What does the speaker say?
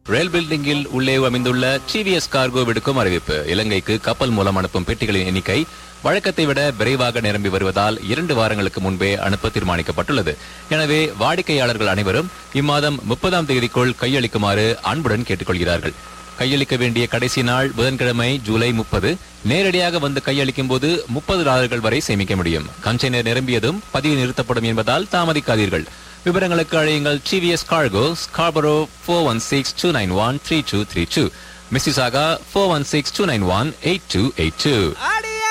ரயில் பில்டிங்கில் உள்ளே அமைந்துள்ள டிவிஎஸ் கார்கோ விடுக்கும் அறிவிப்பு இலங்கைக்கு கப்பல் மூலம் அனுப்பும் பெட்டிகளின் எண்ணிக்கை வழக்கத்தை விட விரைவாக நிரம்பி வருவதால் இரண்டு வாரங்களுக்கு முன்பே அனுப்ப தீர்மானிக்கப்பட்டுள்ளது எனவே வாடிக்கையாளர்கள் அனைவரும் இம்மாதம் முப்பதாம் தேதிக்குள் கையளிக்குமாறு அன்புடன் கேட்டுக்கொள்கிறார்கள் கையளிக்க வேண்டிய கடைசி நாள் புதன்கிழமை ஜூலை முப்பது நேரடியாக வந்து கையளிக்கும் போது முப்பது டாலர்கள் வரை சேமிக்க முடியும் கண்டெய்னர் நிரம்பியதும் பதிவு நிறுத்தப்படும் என்பதால் தாமதிக்காதீர்கள் விவரங்களுக்கு அழையுங்கள் TVS cargo Scarborough four one six two nine one three two three two Mississauga four one six two nine one eight two eight two